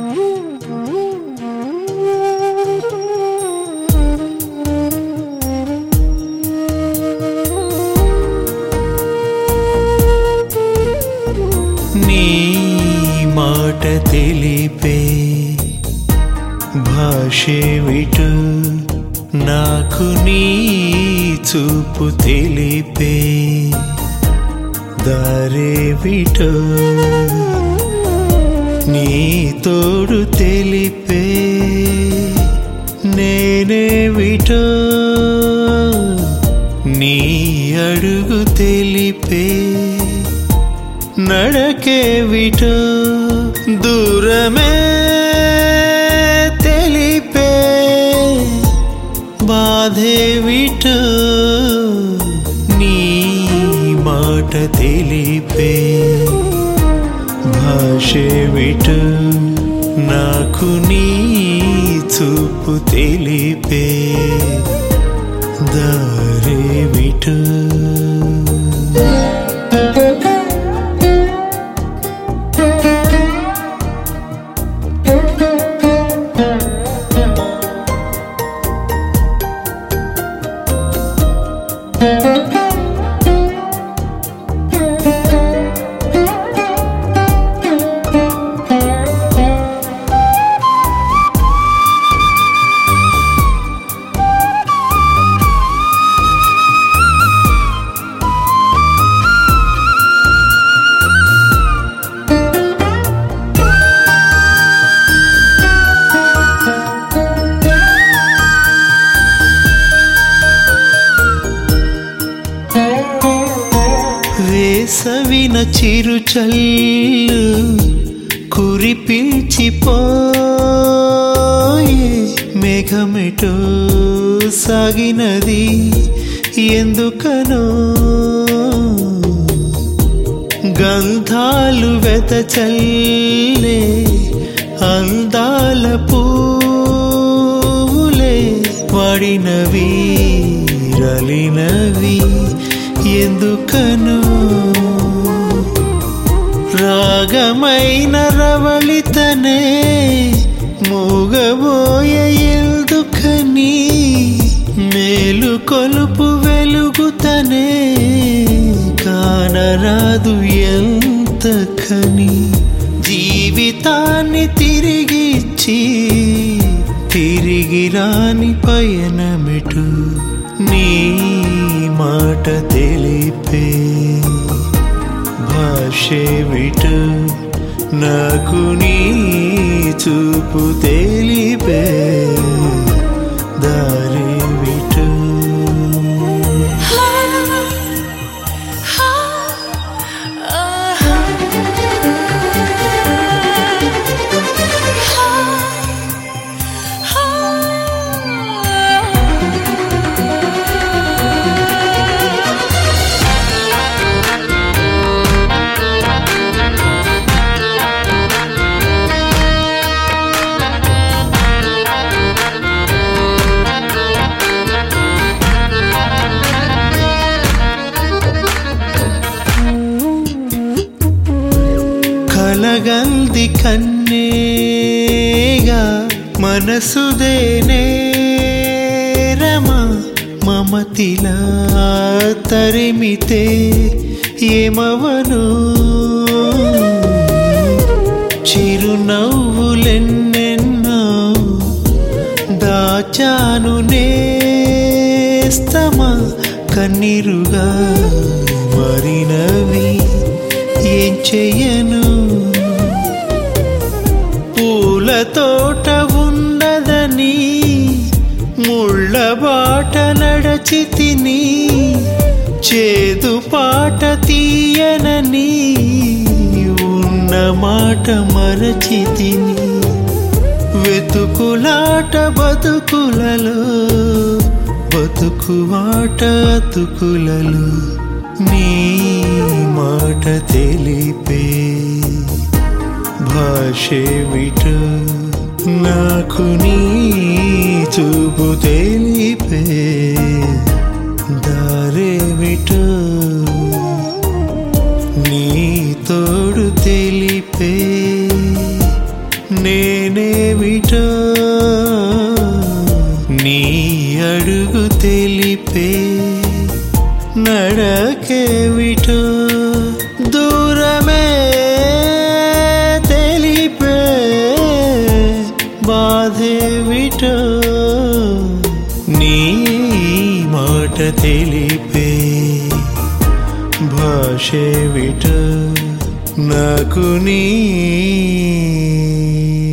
నీ మాట తెలిపే భాషేమిటు నాకు నీ చూపు తెలిపే దారేమిటో నీ తోడు తెలిపే నేనేమిటో నీ అడుగు తెలిపే నడకేవిటో దూరమే తెలిపే బాధేవిటో నీ మాట తెలిపే భాషేవిటో నాకు నీ చూపు తెలిపే దారేవిటో వేసవిన చిరుచల్లు కురిపించిపోయి మేఘమెటో సాగినది ఎందుకనో గంధాలు వెతచల్లే అందాల పూలే వాడినవి రలినవి ఎందుకనో రాగమైన రవళితనే మూగబోయ ఎందుకని మేలు కొలుపు వెలుగుతనే కానరాదు ఎంతకని జీవితాన్ని తిరిగిచ్చి తిరిగి రాని పయనమిటు నీ మాట తెలిపే భాషేమిటు నాకు నీ చూపు తెలిపే దారేమిటు కలగంది కన్నేగా మనసుదేనేరమా మమతిలా తరిమితే ఏమవను చిరునవ్వులెన్నెన్నో దాచాను నేస్తమా కన్నీరుగా మరినవి ఏం చెయ్యను పూల తోట ఉన్నదని ముళ్ళ బాట నడచి తిని చేదు పాట తీయనని ఉన్న మాట మరచి తిని వెతుకులాట బతుకులలో బతుకు ఆట అతుకులలో నీ మాట తెలిపే భాషేమిటు నాకు నీ చూపు తెలిపే దారేమిటు నీ తోడు తెలిపే నే విటో నీ అడుగు తెలిపే నడకే విటో దూరమే తెలిపే బాధే విటో నీ మాట తెలిపే భాషే విట నాకు నీ